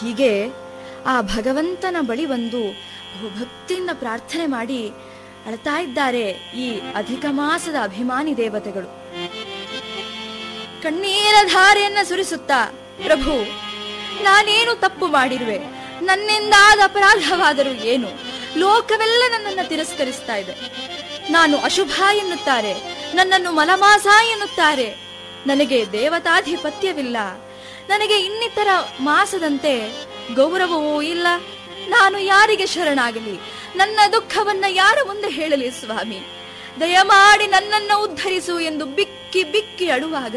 ಹೀಗೆ ಆ ಭಗವಂತನ ಬಳಿ ಬಂದು ಬಹು ಭಕ್ತಿಯಿಂದ ಪ್ರಾರ್ಥನೆ ಮಾಡಿ ಅಳ್ತಾ ಇದ್ದಾರೆ ಈ ಅಧಿಕ ಮಾಸದ ಅಭಿಮಾನಿ ದೇವತೆಗಳು ಕಣ್ಣೀರ ಧಾರೆಯನ್ನ ಸುರಿಸುತ್ತಾ ಪ್ರಭು ನಾನೇನು ತಪ್ಪು ಮಾಡಿರುವೆ ನನ್ನಿಂದಾದ ಅಪರಾಧವಾದರೂ ಏನು ಲೋಕವೆಲ್ಲ ನನ್ನನ್ನು ತಿರಸ್ಕರಿಸ್ತಾ ಇದೆ ನಾನು ಅಶುಭ ಎನ್ನುತ್ತಾರೆ ನನ್ನನ್ನು ಮಲಮಾಸ ಎನ್ನುತ್ತಾರೆ ನನಗೆ ದೇವತಾಧಿಪತ್ಯವಿಲ್ಲ ನನಗೆ ಇನ್ನಿತರ ಮಾಸದಂತೆ ಗೌರವವೂ ಇಲ್ಲ ನಾನು ಯಾರಿಗೆ ಶರಣಾಗಲಿ ನನ್ನ ದುಃಖವನ್ನ ಯಾರ ಮುಂದೆ ಹೇಳಲಿ ಸ್ವಾಮಿ ದಯಮಾಡಿ ನನ್ನನ್ನು ಉದ್ಧರಿಸು ಎಂದು ಬಿಕ್ಕಿ ಬಿಕ್ಕಿ ಅಳುವಾಗ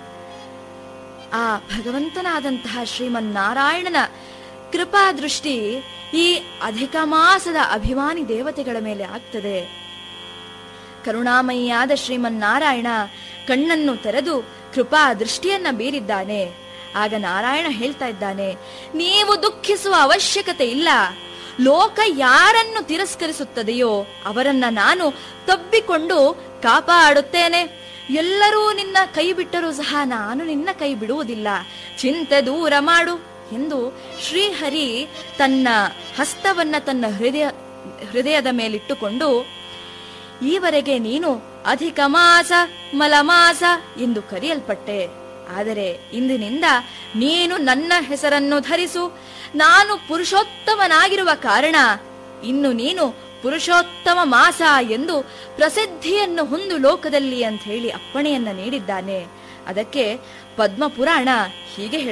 ಆ ಭಗವಂತನಾದಂತಹ ಶ್ರೀಮನ್ನಾರಾಯಣನ ಕೃಪಾ ದೃಷ್ಟಿ ಈ ಅಧಿಕ ಮಾಸದ ಅಭಿಮಾನಿ ದೇವತೆಗಳ ಮೇಲೆ ಆಗ್ತದೆ ಕರುಣಾಮಯಿಯಾದ ಶ್ರೀಮನ್ನಾರಾಯಣ ಕಣ್ಣನ್ನು ತೆರೆದು ಕೃಪಾ ದೃಷ್ಟಿಯನ್ನ ಬೀರಿದ್ದಾನೆ ಆಗ ನಾರಾಯಣ ಹೇಳ್ತಾ ಇದ್ದಾನೆ ನೀವು ದುಃಖಿಸುವ ಅವಶ್ಯಕತೆ ಇಲ್ಲ ಲೋಕ ಯಾರನ್ನು ತಿರಸ್ಕರಿಸುತ್ತದೆಯೋ ಅವರನ್ನ ನಾನು ತಬ್ಬಿಕೊಂಡು ಕಾಪಾಡುತ್ತೇನೆ ಎಲ್ಲರೂ ನಿನ್ನ ಕೈ ಬಿಟ್ಟರೂ ಸಹ ನಾನು ನಿನ್ನ ಕೈ ಬಿಡುವುದಿಲ್ಲ ಚಿಂತೆ ದೂರ ಮಾಡು ಎಂದು ಶ್ರೀಹರಿ ತನ್ನ ಹಸ್ತವನ್ನ ತನ್ನ ಹೃದಯ ಹೃದಯದ ಮೇಲಿಟ್ಟುಕೊಂಡು ಈವರೆಗೆ ನೀನು ಅಧಿಕ ಮಾಸ ಮಲಮಾಸ ಎಂದು ಕರೆಯಲ್ಪಟ್ಟೆ ಆದರೆ ಇಂದಿನಿಂದ ನೀನು ನನ್ನ ಹೆಸರನ್ನು ಧರಿಸು ನಾನು ಪುರುಷೋತ್ತಮನಾಗಿರುವ ಕಾರಣ ಇನ್ನು ನೀನು ಪುರುಷೋತ್ತಮ ಮಾಸ ಎಂದು ಪ್ರಸಿದ್ಧಿಯನ್ನು ಹೊಂದು ಲೋಕದಲ್ಲಿ ಅಂತ ಹೇಳಿ ಅಪ್ಪಣೆಯನ್ನ ನೀಡಿದ್ದಾನೆ ಅದಕ್ಕೆ ಪದ್ಮಪುರಾಣ ಹೀಗೆ ಹೇಳುತ್ತೆ